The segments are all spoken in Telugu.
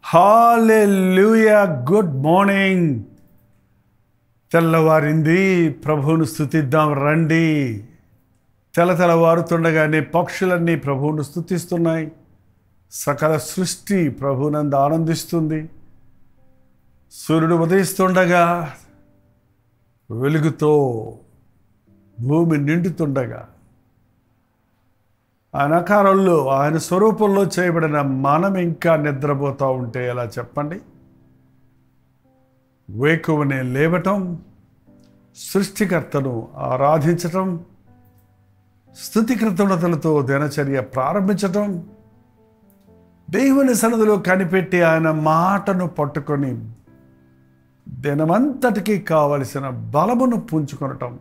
హాలెలూయా గుడ్ మార్నింగ్ తెల్లవారింది ప్రభువును స్థుతిద్దాం రండి తెల తెల్లవారుతుండగానే పక్షులన్నీ ప్రభువును స్థుతిస్తున్నాయి సకల సృష్టి ప్రభునందు ఆనందిస్తుంది సూర్యుడు ఉదయిస్తుండగా వెలుగుతో భూమి నిండుతుండగా ఆయన ఆకారంలో ఆయన స్వరూపంలో చేయబడిన మనం ఇంకా నిద్రపోతూ ఉంటే ఎలా చెప్పండి వేకువనే లేవటం సృష్టికర్తను ఆరాధించటం స్థుతి కృతజ్ఞతలతో దినచర్య ప్రారంభించటం దేవుని సన్నదిలో కనిపెట్టి ఆయన మాటను పట్టుకొని దినమంతటికి కావలసిన బలమును పుంజుకొనటం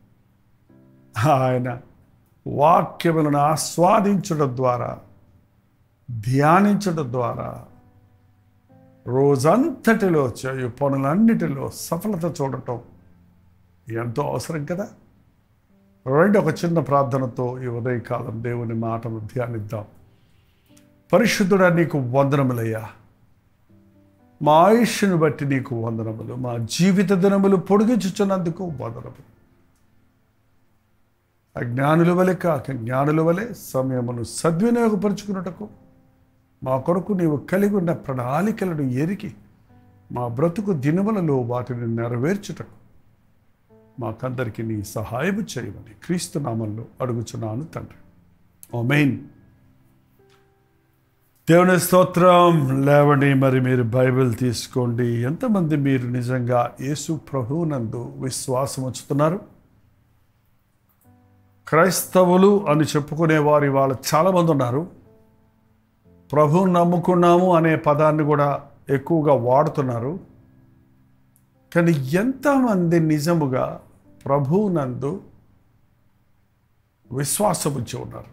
ఆయన వాక్యములను ఆస్వాదించడం ద్వారా ధ్యానించడం ద్వారా రోజంతటిలో చేయు పనులన్నిటిలో సఫలత చూడటం ఎంతో అవసరం కదా రెండు ఒక చిన్న ప్రార్థనతో ఈ ఉదయకాలం దేవుని మాటను ధ్యానిద్దాం పరిశుద్ధుడా నీకు వందనములయ్యా మా ఆయుష్ను బట్టి నీకు వందనములు మా జీవిత దినములు పొడిగించుచున్నందుకు వందనములు అజ్ఞానుల వలె కాక జ్ఞానుల వలె సమయమును సద్వినియోగపరుచుకున్నటకు మా కొరకు నీవు కలిగి ఉన్న ప్రణాళికలను ఎరిగి మా బ్రతుకు దినములలో వాటిని నెరవేర్చుటకు మాకందరికీ నీ సహాయము చేయమని క్రీస్తు నామంలో అడుగుచున్నాను తండ్రి ఓ మెయిన్ దేవుని స్తోత్రం లేవండి మరి మీరు బైబిల్ తీసుకోండి ఎంతమంది మీరు నిజంగా యేసు ప్రభువునందు విశ్వాసం ఉంచుతున్నారు క్రైస్తవులు అని చెప్పుకునే వారు ఇవాళ చాలామంది ఉన్నారు ప్రభువుని నమ్ముకున్నాము అనే పదాన్ని కూడా ఎక్కువగా వాడుతున్నారు కానీ ఎంతమంది నిజముగా ప్రభువునందు విశ్వాసం ఉంచి ఉన్నారు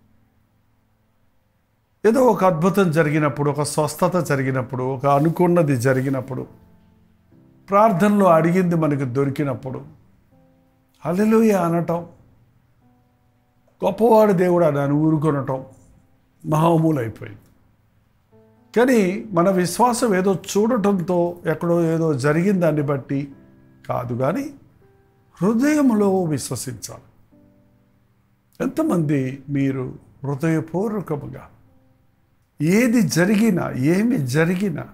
ఏదో ఒక అద్భుతం జరిగినప్పుడు ఒక స్వస్థత జరిగినప్పుడు ఒక అనుకున్నది జరిగినప్పుడు ప్రార్థనలో అడిగింది మనకు దొరికినప్పుడు హల్లెలూయా అనటం గొప్పవాడు దేవుడు అని ఊరుకొనటం మహామూలైపోయింది కానీ మన విశ్వాసం ఏదో చూడటంతో ఎక్కడో ఏదో జరిగిన దాన్ని బట్టి కాదు కానీ హృదయంలో విశ్వసించాలి ఎంతమంది మీరు హృదయపూర్వకముగా ఏది జరిగినా ఏమి జరిగినా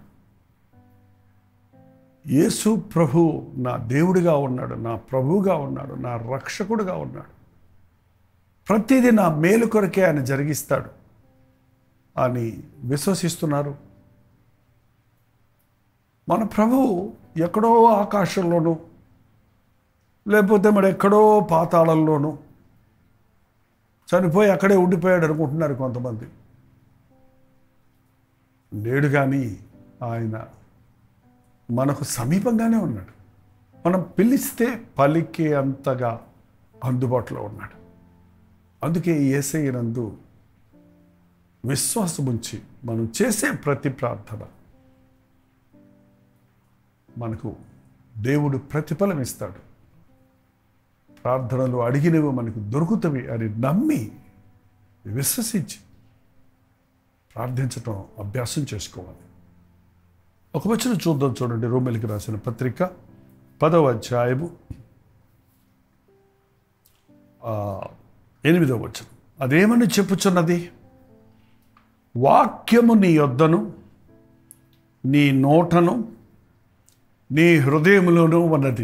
యేసు ప్రభు నా దేవుడిగా ఉన్నాడు నా ప్రభువుగా ఉన్నాడు నా రక్షకుడుగా ఉన్నాడు ప్రతిదీ నా మేలు కొరకే ఆయన జరిగిస్తాడు అని విశ్వసిస్తున్నారు మన ప్రభువు ఎక్కడో ఆకాశంలోనూ లేకపోతే మరి ఎక్కడో పాతాళంలోనూ చనిపోయి అక్కడే ఉండిపోయాడు అనుకుంటున్నారు కొంతమంది లేడు కానీ ఆయన మనకు సమీపంగానే ఉన్నాడు మనం పిలిస్తే పలికే అంతగా అందుబాటులో ఉన్నాడు అందుకే ఏసైనందు విశ్వాసం ఉంచి మనం చేసే ప్రతి ప్రార్థన మనకు దేవుడు ప్రతిఫలం ఇస్తాడు ప్రార్థనలు అడిగినవి మనకు దొరుకుతవి అని నమ్మి విశ్వసించి ప్రార్థించటం అభ్యాసం చేసుకోవాలి ఒక వచ్చిన చూద్దాం చూడండి రోమిలికి రాసిన పత్రిక పదవ అధ్యాయము ఆ, ఎనిమిదవ వచనం అదేమని చెప్పుచున్నది వాక్యము నీ యొద్దను నీ నోటను నీ హృదయములోనూ ఉన్నది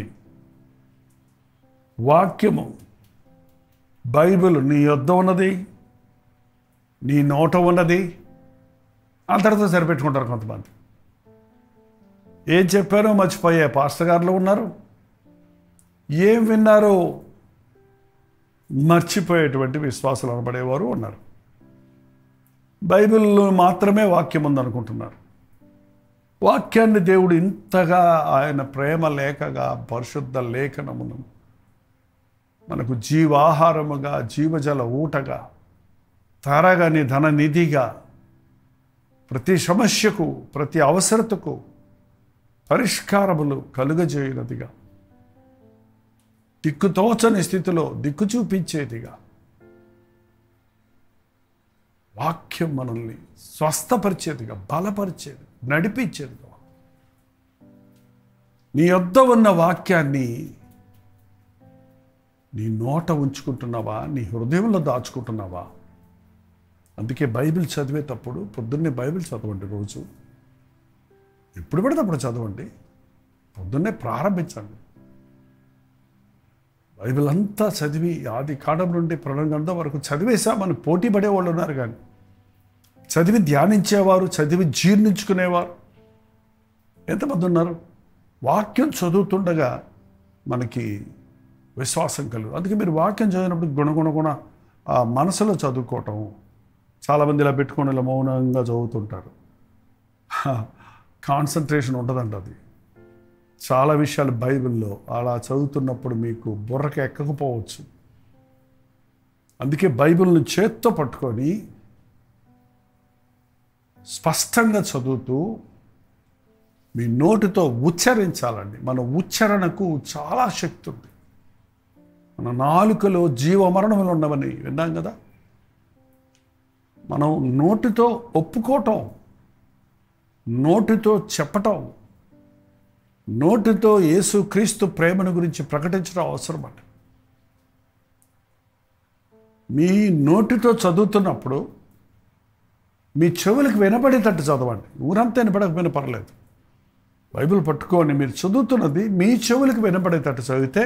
వాక్యము బైబిల్ నీ యొద్ద ఉన్నది నీ నోట ఉన్నది అంతటితో సరిపెట్టుకుంటారు కొంతమంది ఏం చెప్పారో మర్చిపోయే పాస్టర్ గారులు ఉన్నారు ఏం విన్నారో మర్చిపోయేటువంటి విశ్వాసాలు అనబడేవారు ఉన్నారు బైబిల్లో మాత్రమే వాక్యం ఉందనుకుంటున్నారు వాక్యాన్ని దేవుడు ఇంతగా ఆయన ప్రేమ లేఖగా పరిశుద్ధ లేఖనమును మనకు జీవాహారముగా జీవజల ఊటగా తారగాని ధననిధిగా ప్రతి సమస్యకు ప్రతి అవసరతకు పరిష్కారములు కలుగజేయనదిగా దిక్కుతోచని స్థితిలో దిక్కు చూపించేదిగా వాక్యం మనల్ని స్వస్థపరిచేదిగా బలపరిచేది నడిపించేది కావాలి నీ యొద్ద ఉన్న వాక్యాన్ని నీ నోట ఉంచుకుంటున్నావా నీ హృదయంలో దాచుకుంటున్నావా అందుకే బైబిల్ చదివేటప్పుడు పొద్దున్నే బైబిల్ చదవండి రోజు ఎప్పుడు పడితే అప్పుడు చదవండి పొద్దున్నే ప్రారంభించండి బైబిల్ అంతా చదివి ఆది కాండం నుండి ప్రణంగంధం వరకు చదివేశామని పోటీ పడేవాళ్ళు ఉన్నారు కానీ చదివి ధ్యానించేవారు చదివి జీర్ణించుకునేవారు ఎంతమంది ఉన్నారు వాక్యం చదువుతుండగా మనకి విశ్వాసం కలుగు అందుకే మీరు వాక్యం చదివినప్పుడు గుణగుణ గుణ ఆ మనసులో చదువుకోవటం చాలామంది ఇలా పెట్టుకొని ఇలా మౌనంగా చదువుతుంటారు కాన్సన్ట్రేషన్ ఉండదండి అది చాలా విషయాలు బైబిల్లో అలా చదువుతున్నప్పుడు మీకు బుర్రకి ఎక్కకపోవచ్చు అందుకే బైబిల్ని చేత్తో పట్టుకొని స్పష్టంగా చదువుతూ మీ నోటితో ఉచ్చరించాలండి మన ఉచ్చరణకు చాలా శక్తి ఉంది మన నాలుకలో జీవమరణములు ఉండవని విన్నాం కదా మనం నోటితో ఒప్పుకోవటం నోటితో చెప్పటం నోటితో యేసు క్రీస్తు ప్రేమను గురించి ప్రకటించడం అవసరం అండి మీ నోటితో చదువుతున్నప్పుడు మీ చెవులకు వినపడేటట్టు చదవండి ఊరంతా వినపడకపోయినా పర్లేదు బైబిల్ పట్టుకొని మీరు చదువుతున్నది మీ చెవులకు వినపడేటట్టు చదివితే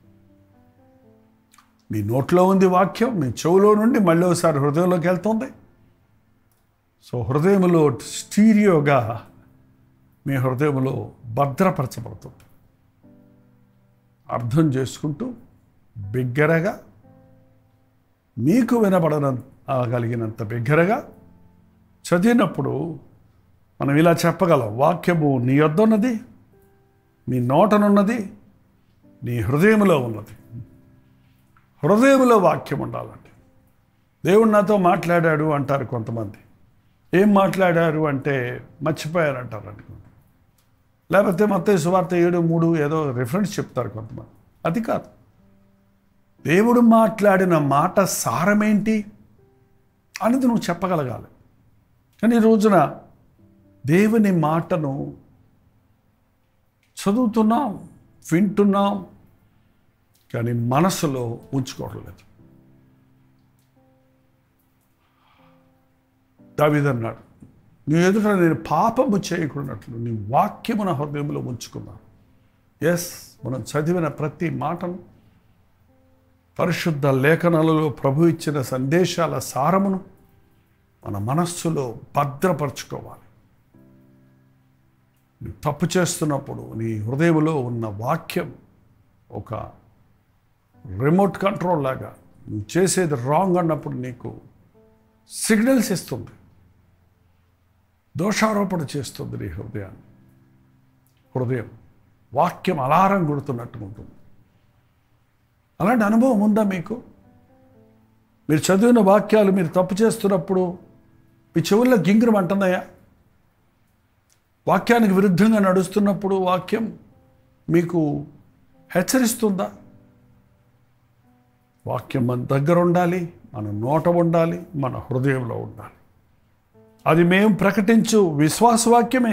మీ నోట్లో ఉంది వాక్యం మీ చెవులో నుండి మళ్ళీ ఒకసారి హృదయంలోకి వెళ్తుంది సో హృదయంలో స్టీరియోగా మీ హృదయంలో భద్రపరచబడుతుంది అర్థం చేసుకుంటూ బిగ్గరగా మీకు వినబడన కలిగినంత బిగ్గరగా చదివినప్పుడు మనం ఇలా చెప్పగలం వాక్యము నీ యొద్దన్నది నీ నోటనున్నది నీ హృదయంలో ఉన్నది హృదయంలో వాక్యం ఉండాలండి దేవుడు నాతో మాట్లాడాడు అంటారు కొంతమంది ఏం మాట్లాడారు అంటే మర్చిపోయారు అంటారు అనుకోండి లేకపోతే మొత్తం సువార్త ఏడు మూడు ఏదో రిఫరెన్స్ చెప్తారు కొంతమంది అది కాదు దేవుడు మాట్లాడిన మాట సారమేంటి అనేది నువ్వు చెప్పగలగాలి కానీ ఈ రోజున దేవుని మాటను చదువుతున్నాం వింటున్నాం కానీ మనసులో ఉంచుకోవడం లేదు దావిదన్నాడు నీ ఎదుట నేను పాపము చేయకున్నట్లు నీ వాక్యము నా హృదయంలో ఉంచుకున్నాను ఎస్ మనం చదివిన ప్రతి మాటను పరిశుద్ధ లేఖనాలలో ప్రభు ఇచ్చిన సందేశాల సారమును మన మనస్సులో భద్రపరచుకోవాలి నువ్వు తప్పు చేస్తున్నప్పుడు నీ హృదయంలో ఉన్న వాక్యం ఒక రిమోట్ కంట్రోల్ లాగా నువ్వు చేసేది రాంగ్ అన్నప్పుడు నీకు సిగ్నల్స్ ఇస్తుంది దోషారోపణ చేస్తుంది నీ హృదయాన్ని హృదయం వాక్యం అలారం కొడుతున్నట్టు ఉంటుంది అలాంటి అనుభవం ఉందా మీకు మీరు చదివిన వాక్యాలు మీరు తప్పు చేస్తున్నప్పుడు మీ చెవుల్లో గింగిరం అంటున్నాయా వాక్యానికి విరుద్ధంగా నడుస్తున్నప్పుడు వాక్యం మీకు హెచ్చరిస్తుందా వాక్యం మన దగ్గర ఉండాలి మన నోట ఉండాలి మన హృదయంలో ఉండాలి అది మేము ప్రకటించు విశ్వాస వాక్యమే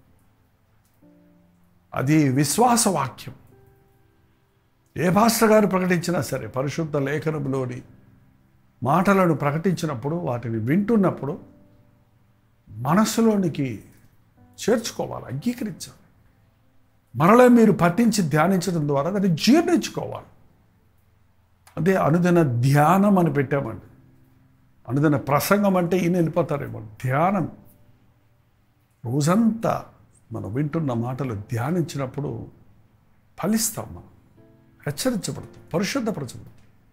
అది విశ్వాస వాక్యం ఏ భాస్టర్ గారు ప్రకటించినా సరే పరిశుద్ధ లేఖనంలోని మాటలను ప్రకటించినప్పుడు వాటిని వింటున్నప్పుడు మనస్సులోనికి చేర్చుకోవాలి అంగీకరించాలి మరలా మీరు పట్టించి ధ్యానించడం ద్వారా దాన్ని జీర్ణించుకోవాలి అదే అనుదిన ధ్యానం అని పెట్టామండి అనుదిన ప్రసంగం అంటే ఈయన వెళ్ళిపోతారేమో ధ్యానం రోజంతా మనం వింటున్న మాటలు ధ్యానించినప్పుడు ఫలిస్తాం మనం హెచ్చరించబడతాం పరిశుద్ధపరచబడతాం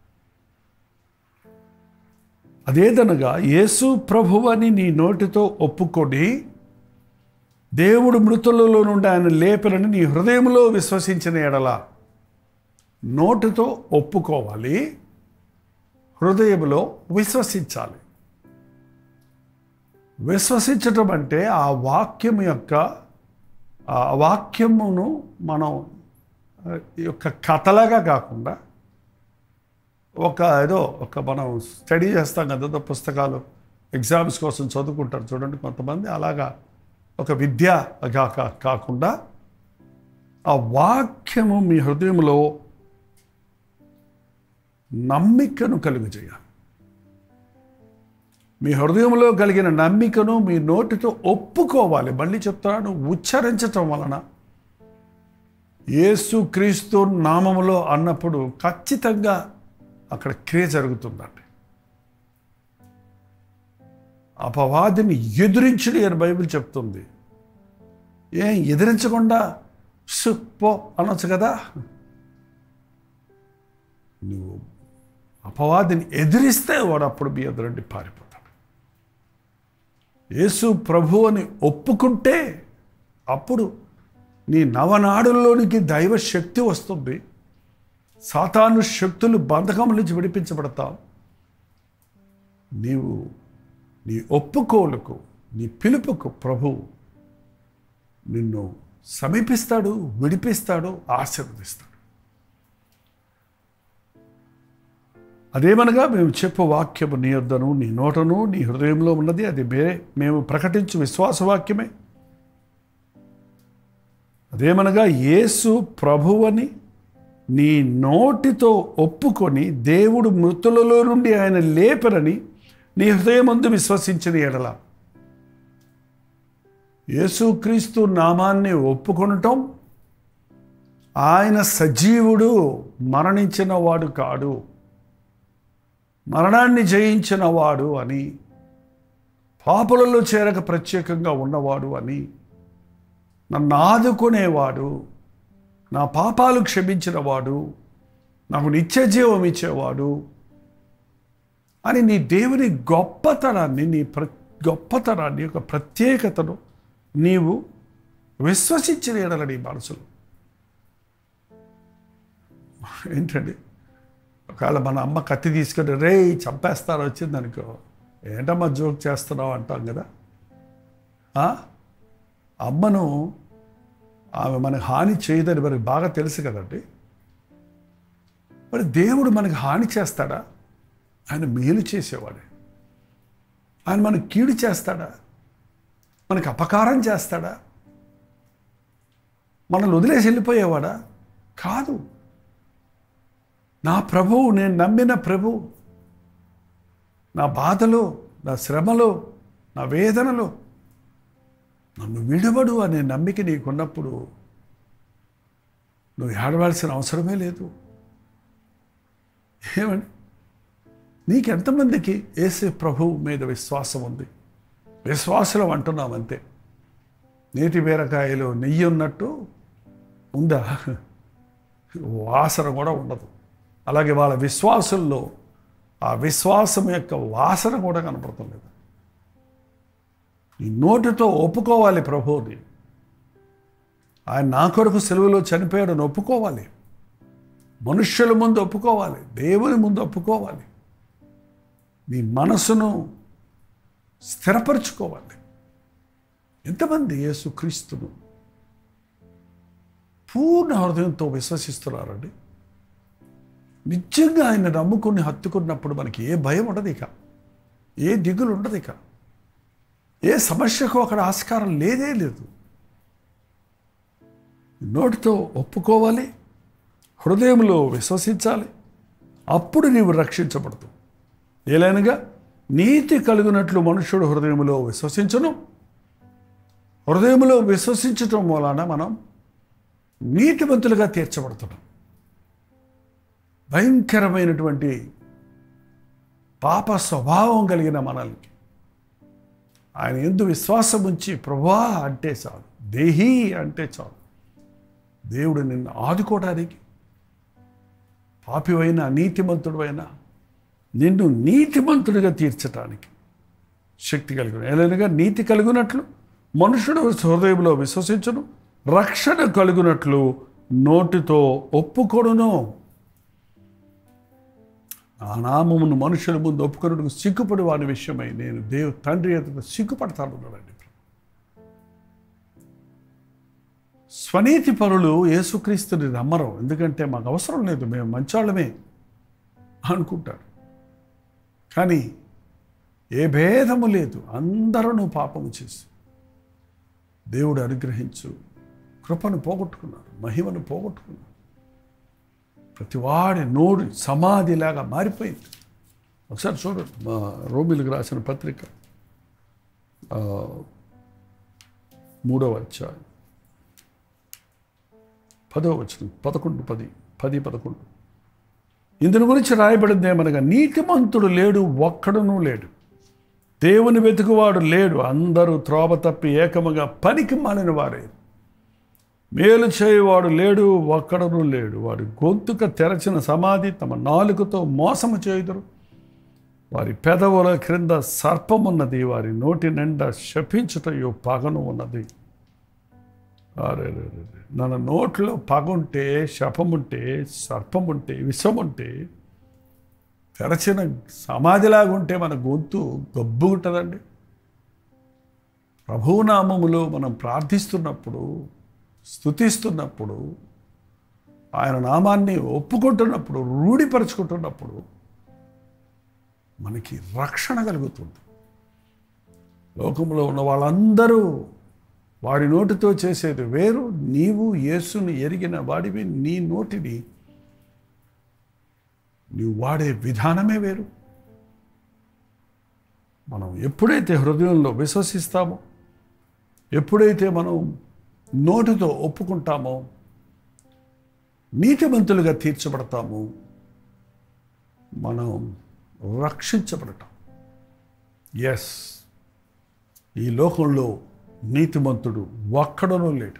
అదేదనగా యేసు ప్రభువని నీ నోటితో ఒప్పుకొని దేవుడు మృతులలో నుండి ఆయన లేపనని నీ హృదయంలో విశ్వసించిన ఎడల నోటితో ఒప్పుకోవాలి హృదయంలో విశ్వసించాలి విశ్వసించటం అంటే ఆ వాక్యం యొక్క ఆ వాక్యమును మనం ఆ, ఈ యొక్క కథలాగా కాకుండా ఒక ఏదో ఒక మనం స్టడీ చేస్తాం కదా ఏదో పుస్తకాలు ఎగ్జామ్స్ కోసం చదువుకుంటారు చూడండి కొంతమంది అలాగా ఒక విద్యగా కా- కాకుండా ఆ వాక్యము మీ హృదయంలో నమ్మికను కలుగజేయాలి మీ హృదయంలో కలిగిన నమ్మికను మీ నోటితో ఒప్పుకోవాలి మళ్ళీ చెప్తాను ఉచ్చరించటం వలన యేసు క్రీస్తు నామములో అన్నప్పుడు ఖచ్చితంగా అక్కడ క్రియ జరుగుతుందండి అపవాదిని ఎదురించుడి అని బైబిల్ చెప్తుంది ఏం ఎదిరించకుండా సు పో అనొచ్చు కదా నువ్వు అపవాదిని ఎదిరిస్తే వాడు అప్పుడు మీ ఎదురండి పారిపోతాడు యేసు ప్రభు అని ఒప్పుకుంటే అప్పుడు నీ నవనాడుల్లోనికి దైవ శక్తి వస్తుంది సాతాను శక్తులు బంధకం నుంచి విడిపించబడతావు నీవు నీ ఒప్పుకోలకు నీ పిలుపుకు ప్రభు నిన్ను సమీపిస్తాడు విడిపిస్తాడు ఆశీర్వదిస్తాడు అదేమనగా మేము చెప్పు వాక్యము నీ యొద్దను నీ నోటను నీ హృదయంలో ఉన్నది అది బే మేము ప్రకటించు విశ్వాస వాక్యమే అదేమనగా యేసు ప్రభువని నీ నోటితో ఒప్పుకొని దేవుడు మృతులలో నుండి ఆయన లేపరని నీ హృదయమందు విశ్వసించిన ఎడల యేసుక్రీస్తు నామాన్ని ఒప్పుకొనటం ఆయన సజీవుడు మరణించిన వాడు కాడు మరణాన్ని జయించిన వాడు అని పాపులలో చేరక ప్రత్యేకంగా ఉన్నవాడు అని నన్ను ఆదుకునేవాడు నా పాపాలు క్షమించినవాడు నాకు నిత్య జీవం ఇచ్చేవాడు అని నీ దేవుని గొప్పతనాన్ని నీ ప్ర గొప్పతనాన్ని యొక్క ప్రత్యేకతను నీవు విశ్వసించిన ఎడల నీ మనసులో ఏంటండి ఒకవేళ మన అమ్మ కత్తి తీసుకొని రే చంపేస్తారు వచ్చింది అనుకో ఏంటమ్మా జోక్ చేస్తున్నావు అంటాం కదా ఆ? అమ్మను ఆమె మనకు హాని చేయదని మనకు బాగా తెలుసు కదండి మరి దేవుడు మనకు హాని చేస్తాడా ఆయన మేలు చేసేవాడే ఆయన మనకు కీడు చేస్తాడా మనకు అపకారం చేస్తాడా మనల్ని వదిలేసి వెళ్ళిపోయేవాడా కాదు నా ప్రభువు నేను నమ్మిన ప్రభు నా బాధలో నా శ్రమలో నా వేదనలో నన్ను విడవడు అనే నమ్మిక నీకున్నప్పుడు నువ్వు ఏడవలసిన అవసరమే లేదు ఏమండి నీకెంతమందికి ఏసే ప్రభువు మీద విశ్వాసం ఉంది విశ్వాసం అంటున్నాం అంతే నేతి బీరకాయలో నెయ్యి ఉన్నట్టు ఉందా వాసన కూడా ఉండదు అలాగే వాళ్ళ విశ్వాసంలో ఆ విశ్వాసం యొక్క వాసన కూడా కనపడుతుంది నీ నోటితో ఒప్పుకోవాలి ప్రభువుని ఆయన నా కొరకు సెలవులో చనిపోయాడని ఒప్పుకోవాలి మనుష్యుల ముందు ఒప్పుకోవాలి దేవుని ముందు ఒప్పుకోవాలి నీ మనసును స్థిరపరచుకోవాలి ఎంతమంది యేసుక్రీస్తును పూర్ణ హృదయంతో విశ్వసిస్తున్నారండి నిజంగా ఆయన నమ్ముకుని హత్తుకున్నప్పుడు మనకి ఏ భయం ఉండదు ఇక ఏ దిగులు ఉండదు ఇక ఏ సమస్యకు అక్కడ ఆస్కారం లేదే లేదు నోటితో ఒప్పుకోవాలి హృదయంలో విశ్వసించాలి అప్పుడు నీవు రక్షించబడతావు ఏలైనగా నీతి కలిగినట్లు మనుషుడు హృదయంలో విశ్వసించను హృదయంలో విశ్వసించటం వలన మనం నీతిమంతులుగా తీర్చబడుతున్నాం భయంకరమైనటువంటి పాప స్వభావం కలిగిన మనల్ని ఆయన ఎందు విశ్వాసం ఉంచి ప్రభా అంటే చాలు దేహి అంటే చాలు దేవుడు నిన్ను ఆదుకోవడానికి పాపివైన నీతిమంతుడైన నిన్ను నీతిమంతుడిగా తీర్చటానికి శక్తి కలిగిన ఏలైనగా నీతి కలిగినట్లు మనుషుడు హృదయంలో విశ్వసించును రక్షణ కలుగునట్లు నోటితో ఒప్పుకొడును ఆ నామమును మనుషుల ముందు ఒప్పుకొనుటకు సిగ్గుపడి వాని విషయమై నేను దేవు తండ్రి ఎదుట సిగ్గుపడతానున్నాడండి స్వనీతి పరులు యేసుక్రీస్తుని నమ్మరు ఎందుకంటే మాకు అవసరం లేదు మేము మంచోళ్ళమే అనుకుంటారు కానీ ఏ భేదము లేదు అందరూ పాపము చేసి దేవుడు అనుగ్రహించు కృపను పోగొట్టుకున్నారు మహిమను పోగొట్టుకున్నారు ప్రతివాడి నోడు సమాధిలాగా మారిపోయింది ఒకసారి చూడండి మా రోమిలకు రాసిన పత్రిక ఆ, మూడవ అధ్యాయం పదో వచ్చిన పదకొండు పది పది పదకొండు ఇందుని గురించి రాయబడింది ఏమనగా నీతిమంతుడు లేడు ఒక్కడునూ లేడు దేవుని వెతుకువాడు లేడు అందరూ త్రోవ తప్పి ఏకముగా పనికి మాలిన వారే మేలు చేయవాడు లేడు ఒక్కడను లేడు వాడి గొంతుక తెరచిన సమాధి తమ నాలుకతో మోసము చేయుదురు వారి పెదవుల క్రింద సర్పమున్నది వారి నోటి నిండా శపించుటయో పగను ఉన్నది అరే రే రే రే. మన నోట్లో పగుంటే శపముంటే సర్పముంటే విషముంటే తెరచిన సమాధిలాగా ఉంటే మన గొంతు గబ్బు ఉంటుందండి ప్రభునామములో మనం ప్రార్థిస్తున్నప్పుడు స్తుతిస్తున్నప్పుడు ఆయన నామాన్ని ఒప్పుకుంటున్నప్పుడు రూఢిపరుచుకుంటున్నప్పుడు మనకి రక్షణ కలుగుతుంది లోకంలో ఉన్న వాళ్ళందరూ వాడి నోటితో చేసేది వేరు నీవు యేసుని ఎరిగిన వాడివి నీ నోటిని నీవు వాడే విధానమే వేరు మనం ఎప్పుడైతే హృదయంలో విశ్వసిస్తామో ఎప్పుడైతే మనం నోటితో ఒప్పుకుంటామో నీతిమంతులుగా తీర్చబడతామో మనం రక్షించబడటం ఎస్ ఈ లోకంలో నీతిమంతుడు ఒక్కడనూ లేడు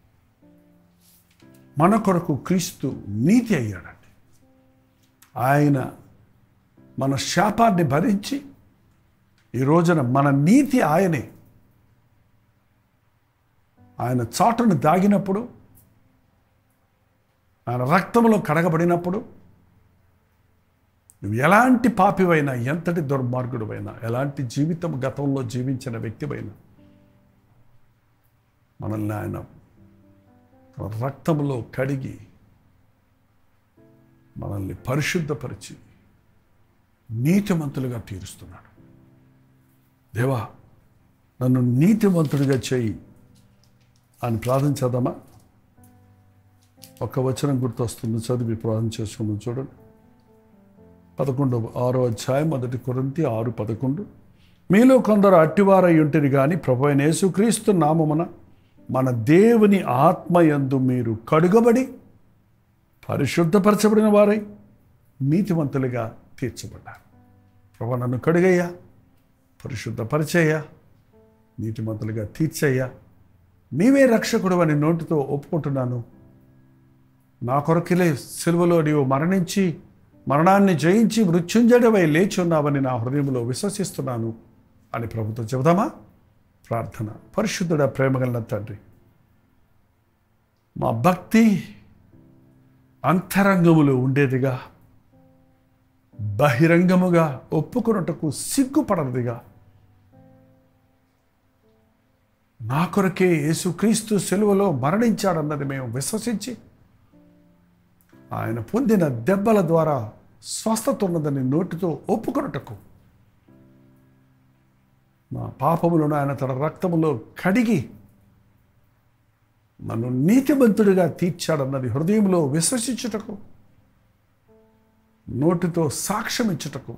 మన కొరకు క్రీస్తు నీతి అయ్యాడండి ఆయన మన శాపాన్ని భరించి ఈ రోజున మన నీతి ఆయనే ఆయన చాటును దాగినప్పుడు ఆయన రక్తంలో కడగబడినప్పుడు నువ్వు ఎలాంటి పాపివైనా ఎంతటి దుర్మార్గుడువైనా ఎలాంటి జీవితం గతంలో జీవించిన వ్యక్తివైనా మనల్ని ఆయన తన రక్తంలో కడిగి మనల్ని పరిశుద్ధపరిచి నీతిమంతులుగా తీరుస్తున్నాడు దేవా నన్ను నీతిమంతుడిగా చేయి అని ప్రార్థన చేద్దామా ఒక్క వచనం గుర్తొస్తుంది చదివి ప్రార్థన చేసుకుందాం చూడండి పదకొండు ఆరో అధ్యాయం మొదటి కొరింతి ఆరు పదకొండు మీలో కొందరు అట్టివారై ఉంటుంది కానీ ప్రభు అయిన యేసుక్రీస్తు నామమున మన దేవుని ఆత్మయందు మీరు కడుగబడి పరిశుద్ధపరచబడిన వారై నీతివంతులుగా తీర్చబడ్డారు ప్రభు నన్ను కడుగయ్యా పరిశుద్ధపరిచయ్యా నీతిమంతులుగా తీర్చయ్యా నీవే రక్షకుడు అని నోటితో ఒప్పుకుంటున్నాను నా కొరకిలే సిలువలో నీవు మరణించి మరణాన్ని జయించి మృత్యుంజడవై లేచి ఉన్నావని నా హృదయంలో విశ్వసిస్తున్నాను అని ప్రభుత్వం చెబుదామా ప్రార్థన పరిశుద్ధుడ ప్రేమగల తండ్రి మా భక్తి అంతరంగములో ఉండేదిగా బహిరంగముగా ఒప్పుకొనుటకు సిగ్గుపడదిగా నా కొరకే యేసుక్రీస్తు సెలువలో మరణించాడన్నది మేము విశ్వసించి ఆయన పొందిన దెబ్బల ద్వారా స్వస్థత ఉన్నదని నోటితో ఒప్పుకొనుటకు నా పాపములను ఆయన తన రక్తములో కడిగి నన్ను నీతిమంతుడిగా తీర్చాడన్నది హృదయంలో విశ్వసించుటకు నోటితో సాక్ష్యం ఇచ్చుటకు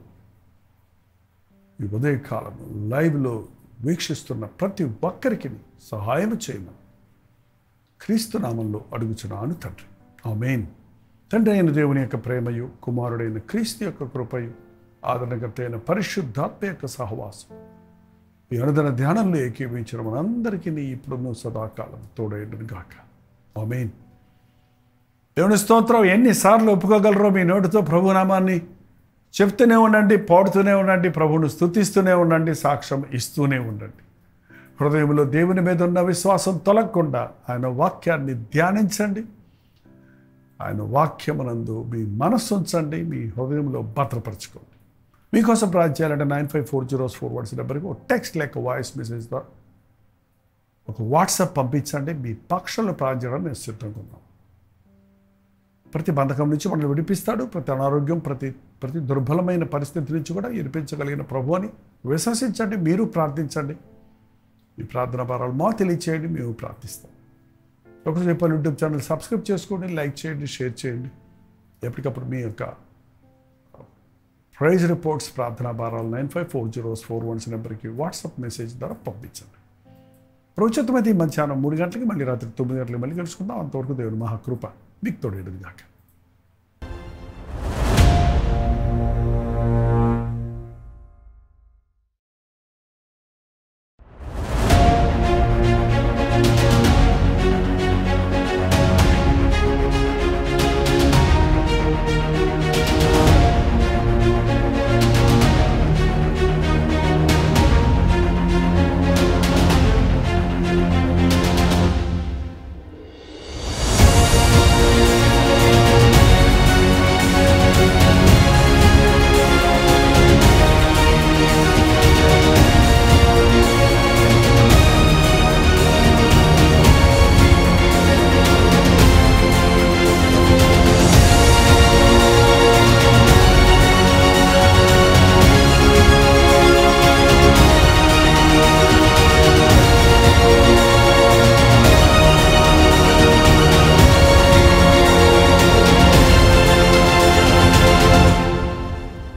ఈ ఉదయకాలం లైవ్లో వీక్షిస్తున్న ప్రతి ఒక్కరికి సహాయం చేయమని క్రీస్తు నామంలో అడుగుచున్నాను తండ్రి ఆమెన్ తండ్రి అయిన దేవుని యొక్క ప్రేమయు కుమారుడైన క్రీస్తు యొక్క కృపయు ఆదరణకర్త అయిన పరిశుద్ధాత్మ యొక్క సహవాసం ఈ అనుదిన ధ్యానంలో ఏకీవించిన మనందరికీ నీ ఇప్పుడున్న సదాకాలం తోడైండును గాక ఆమెన్ దేవుని స్తోత్రం ఎన్నిసార్లు ఒప్పుకోగలరో మీ నోటితో ప్రభునామాన్ని చెప్తూనే ఉండండి పాడుతూనే ఉండండి ప్రభువును స్తుతిస్తూనే ఉండండి సాక్ష్యం ఇస్తూనే ఉండండి హృదయంలో దేవుని మీద ఉన్న విశ్వాసం తొలగకుండా ఆయన వాక్యాన్ని ధ్యానించండి ఆయన వాక్యమునందు మీ మనస్సు ఉంచండి మీ హృదయంలో భద్రపరచుకోండి మీకోసం ప్రార్థన చేయాలంటే nine five four zeros four ones నెంబర్కి ఒక టెక్స్ట్ లేక వాయిస్ మెసేజ్ ద్వారా ఒక వాట్సాప్ పంపించండి మీ పక్షంలో ప్రార్థన చేయడం నేను సిద్ధంగా ఉన్నాను ప్రతి బంధకం నుంచి మనల్ని విడిపిస్తాడు ప్రతి అనారోగ్యం ప్రతి ప్రతి దుర్బలమైన పరిస్థితి నుంచి కూడా విడిపించగలిగిన ప్రభు అని విశ్వసించండి మీరు ప్రార్థించండి మీ ప్రార్థన భారాలు మాకు తెలియచేయండి మేము ప్రార్థిస్తాం ఒకసారి చెప్పాలి యూట్యూబ్ ఛానల్ సబ్స్క్రైబ్ చేసుకోండి లైక్ చేయండి షేర్ చేయండి ఎప్పటికప్పుడు మీ యొక్క ప్రైజ్ రిపోర్ట్స్ ప్రార్థనా భారాలు nine five four zeros four ones నెంబర్కి వాట్సాప్ మెసేజ్ ద్వారా పంపించండి ప్రోచితమైతే ఈ మధ్యాహ్నం మూడు గంటలకి మళ్ళీ రాత్రి తొమ్మిది గంటలకి మళ్ళీ కలుసుకుందాం అంతవరకు దేవుని మహాకృప మీకు తోడేది దాకా